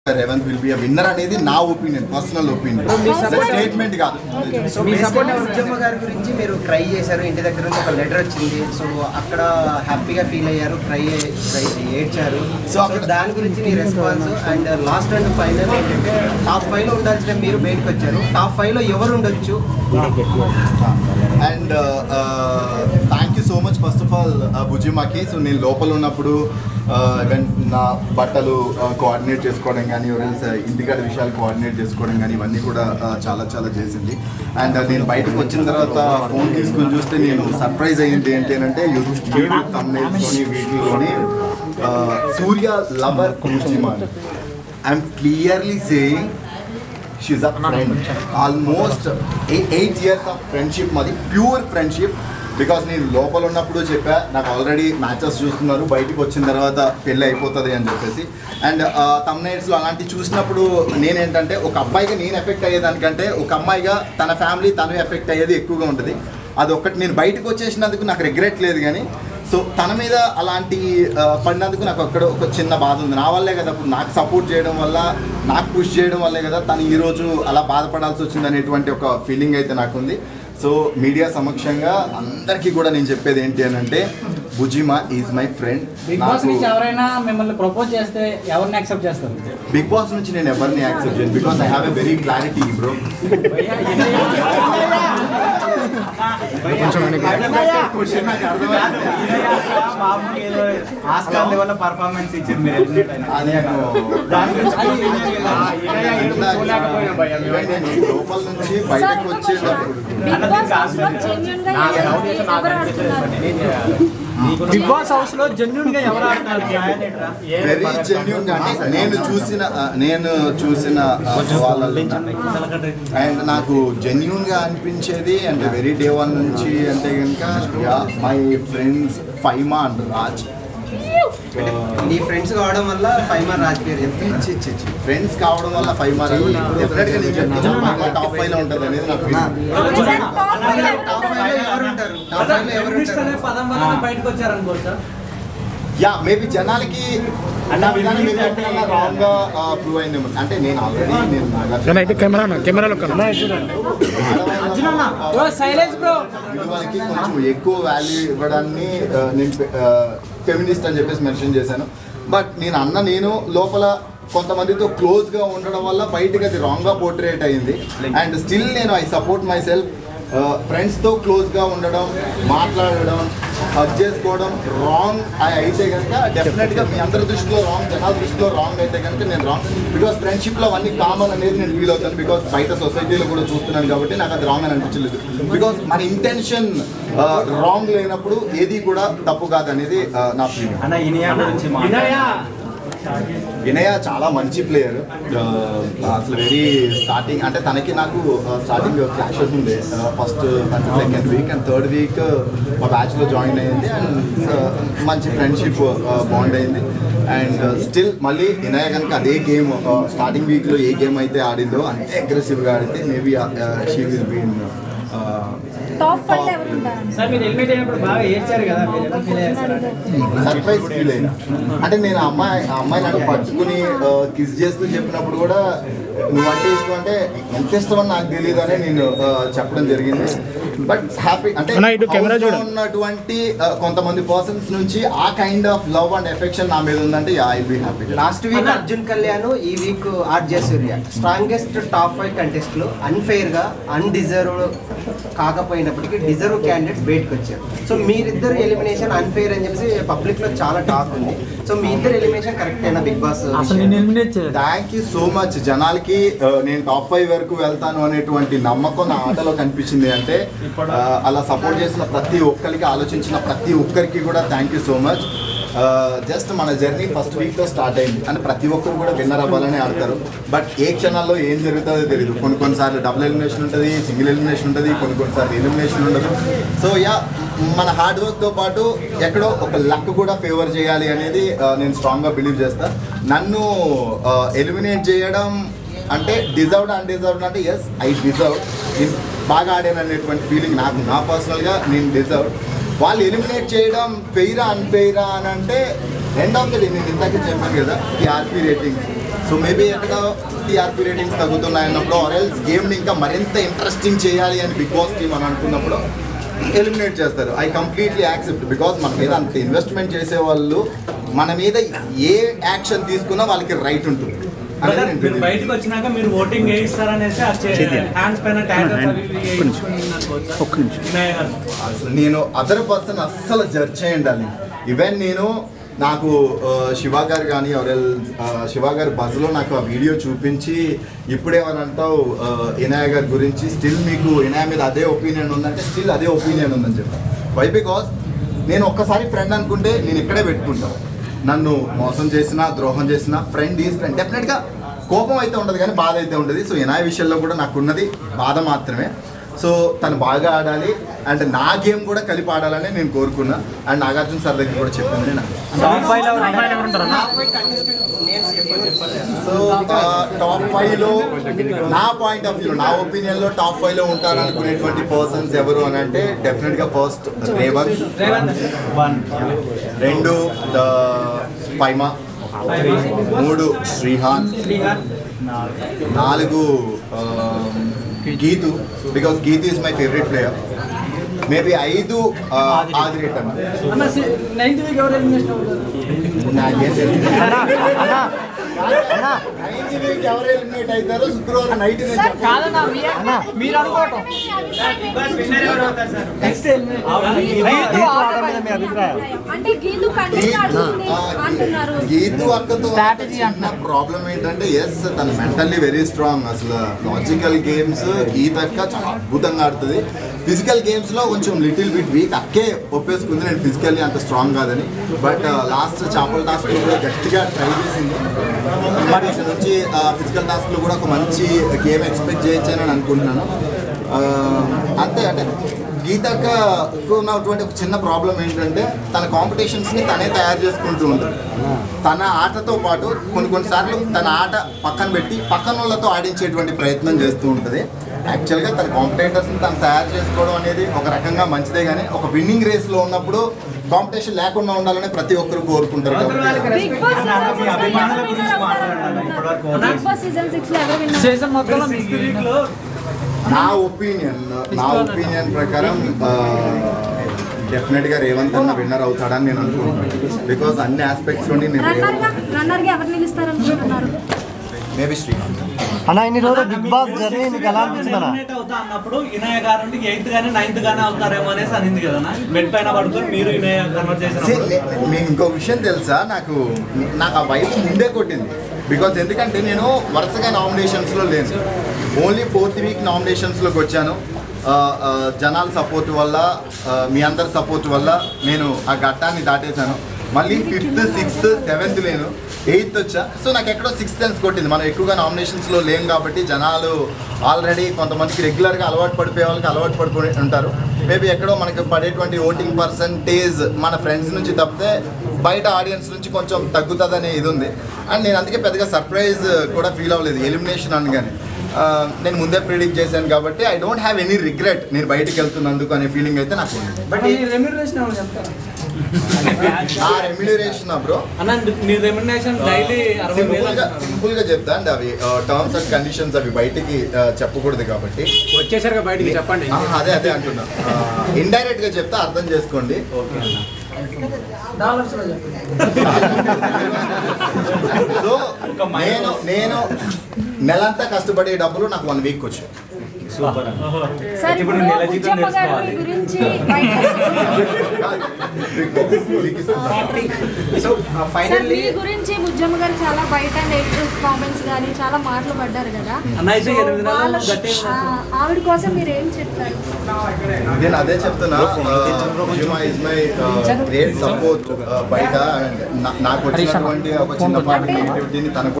Revanth will be winner అనేది నా opinion personal opinion statement కాదు సో బేసికల్గా ఉద్యమ గారి గురించి మీరు క్రై చేశారు ఇంటి దగ్గర నుంచి ఒక లెటర్ వచ్చింది సో అక్కడ హ్యాపీగా ఫీల్ అయ్యారు క్రై క్రై ఏడ్చారు So సో అక్కడ- దాని గురించి మీ response and last and final ఏంటంటే టాప్ ఫైవ్ లో ఉండాల్సిన మీరు బయటకు వచ్చారు టాప్ ఫైవ్ లో ఎవరు ఉండొచ్చు and thank you so much first of all భుజిమాకి సో నేను లోపల ఉన్నప్పుడు ఈవెన్ నా బట్టలు కోఆర్డినేట్ చేసుకోవడం కానీ ఎవరైనా ఇంటికాడ విషయాలు కోఆర్డినేట్ చేసుకోవడం కానీ ఇవన్నీ కూడా uh, చాలా చాలా చేసింది అండ్ నేను బయటకు వచ్చిన తర్వాత ఫోన్ తీసుకుని చూస్తే నేను సర్ప్రైజ్ అయ్యింది ఏంటి అంటే యూట్యూబ్ తమ్నేల్స్లోని వీటిలోని uh, సూర్య లవర్ భుజిమా I'm clearly saying she's a friend almost eight years of friendship మాది ప్యూర్ ఫ్రెండ్షిప్ బికాస్ నేను లోపల ఉన్నప్పుడు చెప్పా నాకు ఆల్రెడీ మ్యాచెస్ చూస్తున్నారు బయటికి వచ్చిన తర్వాత పెళ్ళి అయిపోతుంది అని చెప్పేసి అండ్ తమ్నైట్స్లో అలాంటివి చూసినప్పుడు నేనేంటంటే ఒక అబ్బాయిగా నేను ఎఫెక్ట్ అయ్యేదానికంటే ఒక అమ్మాయిగా తన ఫ్యామిలీ తను ఎఫెక్ట్ అయ్యేది ఎక్కువగా ఉంటుంది అది ఒకటి నేను బయటకు వచ్చేసినందుకు నాకు రిగ్రెట్ లేదు కానీ సో తన మీద అలాంటి ఆ, పడినందుకు నాకు అక్కడ ఒక చిన్న బాధ ఉంది నా వల్లే కదా అప్పుడు నాకు సపోర్ట్ చేయడం వల్ల నాకు పుష్ చేయడం వల్లే కదా తను ఈరోజు అలా బాధపడాల్సి వచ్చింది అనేటువంటి ఒక ఫీలింగ్ అయితే నాకుంది సో మీడియా సమక్షంగా అందరికీ కూడా నేను చెప్పేది ఏంటి అని అంటే భుజిమా is my friend Bigg Boss నుంచి ఎవరైనా మిమ్మల్ని ప్రపోజ్ చేస్తే ఎవరిని యాక్సెప్ట్ చేస్తారు బిగ్ బాస్ నుంచి నేను ఎవరిని యాక్సెప్ట్ చేయను because I have a very clarity bro Oscar level performance ఇచ్చింది మీరు ఎలిమినేట్ అయినా దాని గురించి లోపల నుంచి బయటకు వచ్చేటప్పుడు బిగ్ బాస్ హౌస్ లో జెన్యున్ గా ఎవరు ఆడుతున్నారు బిగ్ బాస్ హౌస్ లో జెన్యున్ గా ఎవరు ఆడుతున్నారు వెరీ జెన్యున్ గా అంటే నేను చూసిన ఆ, నేను చూసిన ఆ, వాళ్ళల్లో అండ్ నాకు జెన్యున్ గా అనిపించేది అండ్ వెరీ డే వన్ నుంచి అంటే కనుక my friends Faima and Raj మీ ఫ్రెండ్స్ కావడం వల్ల ఫైవ్ మార్ రాజ్ పేరు చెప్తున్నారు ఫ్రెండ్స్ కావడం వల్ల ఫైవ్ మార్ డెఫినెట్ గా నేను చెప్తాను ఫైవ్ మార్ టాప్ ఫైవ్ లో ఉంటుంది అనేది నాకు feeling. టాప్ ఫైవ్ లో ఎవరు ఉంటారు టాప్ ఫైవ్ లో ఎవరు ఉంటారు పదం వల్ల బయటకు వచ్చారనుకోవచ్చా యా మేబీ జనాలకి నా విధానం మీరు ఎక్కడైనా రాంగ్ గా ప్రూవ్ అయిందేమో అంటే నేను ఆల్రెడీ నేను నాగార్జున కెమెరా కెమెరాలో సైలెన్స్ బ్రో విలువలకి కొంచెం ఎక్కువ వాల్యూ ఇవ్వడాన్ని ఆ, నేను ఫెమినిస్ట్ అని చెప్పేసి మెన్షన్ చేశాను బట్ నేను అన్న నేను లోపల కొంతమందితో క్లోజ్గా ఉండడం వల్ల బయటకు అది రాంగ్గా పోర్ట్రేట్ అయింది అండ్ స్టిల్ నేను ఐ సపోర్ట్ మై సెల్ఫ్ ఫ్రెండ్స్తో క్లోజ్గా ఉండడం మాట్లాడడం హక్ చేసుకోవడం రాంగ్ అయితే కనుక డెఫినెట్గా మీ అందరి దృష్టిలో రాంగ్ జనాల దృష్టిలో రాంగ్ అయితే కనుక నేను రాంగ్ బికాస్ ఫ్రెండ్షిప్లో అవన్నీ కామన్ అనేది నేను ఫీల్ అవుతాను బికాస్ బయట సొసైటీలో కూడా చూస్తున్నాను కాబట్టి నాకు అది రాంగ్ అని అనిపించలేదు బికాస్ మన ఇంటెన్షన్ రాంగ్ లేనప్పుడు ఏది కూడా తప్పు కాదనేది ఆ, నా ఫీలింగ్ అన్న ఇనియా గురించి మాట్లాడాలి. వినయ చాలా మంచి ప్లేయర్ అసలు వెరీ స్టార్టింగ్ అంటే తనకి నాకు స్టార్టింగ్ క్లాషెస్ ఉండే first and second week and third week మా బ్యాచ్లో జాయిన్ అయ్యింది అండ్ మంచి ఫ్రెండ్షిప్ బాండ్ అయింది అండ్ స్టిల్ మళ్ళీ వినయ కనుక అదే గేమ్ స్టార్టింగ్ వీక్లో ఏ గేమ్ అయితే ఆడిందో అంతే అగ్రెసివ్గా ఆడితే maybe she will be top five లో ఎవరు ఉంటారు సార్ మీరు ఎలిమినేట్ అయినప్పుడు బాగా ఏడ్చారు కదా మీరు ఎలా ఫీల్ అయ్యారు సార్ సర్ప్రైజ్ ఫీల్ అయినా అంటే నేను ఆ అమ్మాయి ఆ అమ్మాయి నాకు పట్టుకుని కిస్ చేస్తూ చెప్పినప్పుడు కూడా నువ్వంటే ఇష్టం అంటే ఎంత ఇష్టం అని నాకు తెలియదు అని నేను ఆ, చెప్పడం జరిగింది బట్ హ్యాపీ అంటే అన్న, ఇటు కెమెరా house లో చూడండి. ఉన్నటువంటి ఆ, కొంతమంది పర్సన్స్ నుంచి ఆ kind of love and affection నా మీద ఉందంటే I be happy last week Arjun Kalyan ఈ week RJ Surya strongest top five contest లో అన్ఫెయిర్ గా అన్డిజర్వ్ కాకపోయినప్పటికీ డిజర్వ్ క్యాండిడేట్స్ బయటకు వచ్చారు సో మీరిద్దరు ఎలిమినేషన్ అన్ఫెయిర్ అని చెప్పేసి పబ్లిక్ లో చాలా టాక్ ఉంది సో మీ ఇద్దరు ఎలిమినేషన్ కరెక్ట్ అయినా బిగ్ బాస్ అసలు నేను ఎలిమినేట్ చేయలేదు థ్యాంక్ యూ సో మచ్ జనాలకి ఆ, నేను టాప్ ఫైవ్ వరకు వెళ్తాను అనేటువంటి నమ్మకం నా ఆటలో కనిపించింది అంటే ఆ, అలా సపోర్ట్ చేసిన ప్రతి ఒక్కరికి ఆలోచించిన ప్రతి ఒక్కరికి కూడా thank you so much just మన జర్నీ ఫస్ట్ వీక్తో స్టార్ట్ అయింది అంటే ప్రతి ఒక్కరు కూడా విన్నర్ అవ్వాలని ఆడతారు బట్ ఏ క్షణాల్లో ఏం జరుగుతుందో తెలియదు కొన్ని కొన్నిసార్లు డబుల్ ఎలిమినేషన్ ఉంటుంది సింగిల్ ఎలిమినేషన్ ఉంటుంది కొన్ని కొన్నిసార్లు ఎలిమినేషన్ ఉండదు సో యా మన హార్డ్ వర్క్తో పాటు ఎక్కడో ఒక లక్ కూడా ఫేవర్ చేయాలి అనేది ఆ, నేను స్ట్రాంగ్గా బిలీవ్ చేస్తా నన్ను ఎలిమినేట్ చేయడం అంటే డిజర్వ్డ్ అన్డిజర్వ్డ్ అంటే ఎస్ ఐ డిజర్వ్ నేను బాగా ఆడాను అనేటువంటి ఫీలింగ్ నాకు నా పర్సనల్గా నేను డిజర్వ్ వాళ్ళు ఎలిమినేట్ చేయడం ఫెయిరా అన్ఫెయిరా అని అంటే ఎండ్ ఆఫ్ ద డే నేను ఇందాక చెప్పాను కదా టీఆర్పీ రేటింగ్స్ సో మేబీ ఎక్కడ టీఆర్పీ రేటింగ్స్ తగ్గుతున్నాయన్నప్పుడు ఆర్ఎల్స్ గేమ్ని ఇంకా మరింత ఇంట్రెస్టింగ్ చేయాలి అని బిగ్ బాస్ టీమ్ అని అనుకున్నప్పుడు ఎలిమినేట్ చేస్తారు ఐ కంప్లీట్లీ యాక్సెప్ట్ బికాస్ మన మీద అంత ఇన్వెస్ట్మెంట్ చేసే వాళ్ళు మన మీద ఏ యాక్షన్ తీసుకున్నా వాళ్ళకి రైట్ ఉంటుంది అనేది బ్రదర్, నేను మీరు believe బయటకు వచ్చినాక మీరు ఓటింగ్ వేయిస్తారనేసి హ్యాండ్స్ పైన ట్యాటర్స్ అవి ఇవి వేయించుకుని ఒక్క నిమిషం. వినయ్ గారు అసలు నేను అదర్ పర్సన్ అస్సలు జడ్జ్ చేయండి ఈవెన్ నేను నాకు ఆ, శివ గారు కానీ ఎవరెల్ శివ గారు బజ్లో నాకు ఆ వీడియో చూపించి ఇప్పుడేమనంటావు ఆ, ఇనాయ గారి గురించి స్టిల్ మీకు ఇనాయ మీద అదే ఒపీనియన్ ఉందంటే స్టిల్ అదే ఒపీనియన్ ఉందని చెప్పాను వై బికాస్ నేను ఒక్కసారి ఫ్రెండ్ అనుకుంటే నేను ఇక్కడే పెట్టుకుంటాను నన్ను మోసం చేసినా ద్రోహం చేసినా ఫ్రెండ్ ఈజ్ ఫ్రెండ్ డెఫినెట్గా కోపం అయితే ఉండదు కానీ బాధ అయితే ఉండదు సో ఇనాయ విషయంలో కూడా నాకున్నది బాధ మాత్రమే సో తను బాగా ఆడాలి అండ్ నా గేమ్ కూడా కలిపి ఆడాలని నేను కోరుకున్నా అండ్ నాగార్జున సార్ దగ్గర కూడా చెప్పింది నాకు సో టాప్ ఫైవ్ లో నా పాయింట్ ఆఫ్ వ్యూ నా ఒపీనియన్ లో టాప్ ఫైవ్ లో ఉంటారు అనుకునేటువంటి పర్సన్స్ ఎవరు అని అంటే డెఫినెట్ గా ఫస్ట్ రేవంత్ వన్ రెండు ద పైమా మూడు శ్రీహాన్ నాలుగు ఆ, Geethu because Geethu is my favourite player maybe ఐదు ఆ, ఆదిరేట్ అన్న అన్న నైన్త్ వీక్ ఎవరు ఎలిమినేషన్ అవుతారు నాకేం తెలియదు నైన్త్ వీక్ ఎవరు ఎలిమినేట్ అవుతారో శుక్రవారం నైట్ నేను చెప్తాను. కాదన్నా మీ- మీరు అనుకోవటం నెక్స్ట్ అంటే గీదు కంటెంట్ అడుగుతుంది అంటున్నారు గీతు అక్కతో Strategy చిన్న ప్రాబ్లం ఏంటంటే ఎస్ తను మెంటల్లీ వెరీ స్ట్రాంగ్ అసలు లాజికల్ గేమ్స్ గీత అక్క చాలా అద్భుతంగా ఆడుతుంది ఫిజికల్ గేమ్స్ లో కొంచెం లిటిల్ బిట్ వీక్ అక్కే ఒప్పేసుకుంది నేను ఫిజికల్లీ అంత స్ట్రాంగ్ కాదని బట్ లాస్ట్ చేపల టాస్క్ కూడా గట్టిగా ట్రై చేసింది కండిషన్ నుంచి ఫిజికల్ టాస్క్ లో కూడా ఒక మంచి గేమ్ ఎక్స్పెక్ట్ చేయొచ్చు అని అనుకుంటున్నాను ఆ, అంతే అంటే గీతక్క ఉన్నటువంటి ఒక చిన్న ప్రాబ్లం ఏంటంటే తన కాంపిటీషన్స్ని తనే తయారు చేసుకుంటూ ఉంటుంది తన ఆటతో పాటు కొన్ని కొన్నిసార్లు తన ఆట పక్కన పెట్టి పక్కన వాళ్ళతో ఆడించేటువంటి ప్రయత్నం చేస్తూ ఉంటుంది యాక్చువల్గా తన కాంపిటేటర్స్ని తను తయారు చేసుకోవడం అనేది ఒక రకంగా మంచిదే కానీ ఒక విన్నింగ్ రేస్లో ఉన్నప్పుడు కాంపిటీషన్ లేకుండా ఉండాలని ప్రతి ఒక్కరు కోరుకుంటారు కాబట్టి బిగ్ బాస్ మీ అభిమానుల గురించి మాట్లాడాలి ఇప్పటివరకు బిగ్ బాస్ సీజన్ సిక్స్ లో ఎవరు విన్నారు సీజన్ మొత్తంలో సిక్స్త్ మీకు వీక్ లో నా ఒపీనియన్ నా ఒపీనియన్ ప్రకారం డెఫినెట్గా రేవంత్ అన్న విన్నర్ అవుతాడని నేను అనుకుంటున్నాను బికాస్ అన్ని ఆస్పెక్ట్స్ నుండి నేను రన్నర్ గా రన్నర్ గా ఎవరు నిలుస్తారనుకుంటున్నారు మేబీ శ్రీకాంత్ అన్న ఇన్ని రోజులు బిగ్ బాస్ జర్నీ నీకు ఎలా అనిపించింది అన్న ఎలిమినేట్ అవుతా అన్నప్పుడు ఇనయ గారు ఎయిత్ గానీ నైన్త్ గానీ అవుతారేమో అనేసి అనింది కదా బెడ్ పైన పడుకొని మీరు ఇనయ కన్వర్ట్ See, చేసిన నే- మీకు ఇంకో విషయం తెలుసా నాకు నాకు ఆ వైపు ముందే కొట్టింది బికాజ్ ఎందుకంటే నేను వరుసగా నామినేషన్స్లో లేను ఓన్లీ ఫోర్త్ వీక్ నామినేషన్స్లోకి వచ్చాను ఆ, ఆ, జనాల సపోర్ట్ వల్ల ఆ, మీ అందరి సపోర్ట్ వల్ల నేను ఆ ఘట్టాన్ని దాటేశాను మళ్ళీ ఫిఫ్త్ సిక్స్త్ సెవెంత్ లేను ఎయిత్ వచ్చా సో నాకు ఎక్కడో సిక్స్త్ సెన్స్ కొట్టింది మనం ఎక్కువగా నామినేషన్స్లో లేం కాబట్టి జనాలు ఆల్రెడీ కొంతమందికి రెగ్యులర్గా అలవాటు పడిపోయే వాళ్ళకి అలవాటు పడిపోయి ఉంటారు మేబీ ఎక్కడో మనకి పడేటువంటి ఓటింగ్ పర్సంటేజ్ మన ఫ్రెండ్స్ నుంచి తప్పితే బయట ఆడియన్స్ నుంచి కొంచెం తగ్గుతుందనే ఇది ఉంది అండ్ నేను అందుకే పెద్దగా సర్ప్రైజ్ కూడా ఫీల్ అవ్వలేదు ఎలిమినేషన్ అనగానే ఆ, నేను ముందే ప్రిడిక్ట్ చేశాను కాబట్టి I don't have any regret నేను బయటికి వెళ్తున్నందుకు అనే ఫీలింగ్ అయితే నాకు ఉంది బట్ ఈ రెమ్యూనరేషన్ ఏమైనా చెప్తారా నా రెమ్యునరేషన్ బ్రో అన్న నీ రెమ్యునరేషన్ డైలీ అరవై సింపుల్ వేలు గా సింపుల్ గా చెప్తా అండి అవి టర్మ్స్ అండ్ కండిషన్స్ అవి బయటికి ఆ, చెప్పకూడదు కాబట్టి వచ్చేసరిగా బయటికి చెప్పండి ఆ, అదే అదే అంటున్నా ఇండైరెక్ట్ గా చెప్తే అర్థం చేసుకోండి డాలర్స్ లో చెప్పండి సో నేను నేను నెలంతా కష్టపడే డబ్బులు నాకు వన్ వీక్ వచ్చాయి సూపర్ సార్ ఇప్పుడు ఇప్పుడు నెల జీతం బుజ్జమ్మ గారు మీ నేర్చుకోవాలి. గురించి బయట వీక్ ఇస్తున్నా. సో సార్ ఫైనల్లీ మీ గురించి బుజ్జమ్మ గారు చాలా బయట నెగిటివ్ కామెంట్స్ కానీ చాలా మాటలు పడ్డారు కదా అన్న అయితే So, ఎనిమిది వాళ్ళ- నెలలు గట్టిగా ఆ, ఆవిడ కోసం మీరు ఏం చెప్తారు నేను అదే చెప్తున్నా ఇస్ మై గ్రేట్ సపోర్ట్ బయట and నా- నాకు వచ్చినటువంటి ఒక చిన్న పార్టీ నెగిటివిటీని తనకు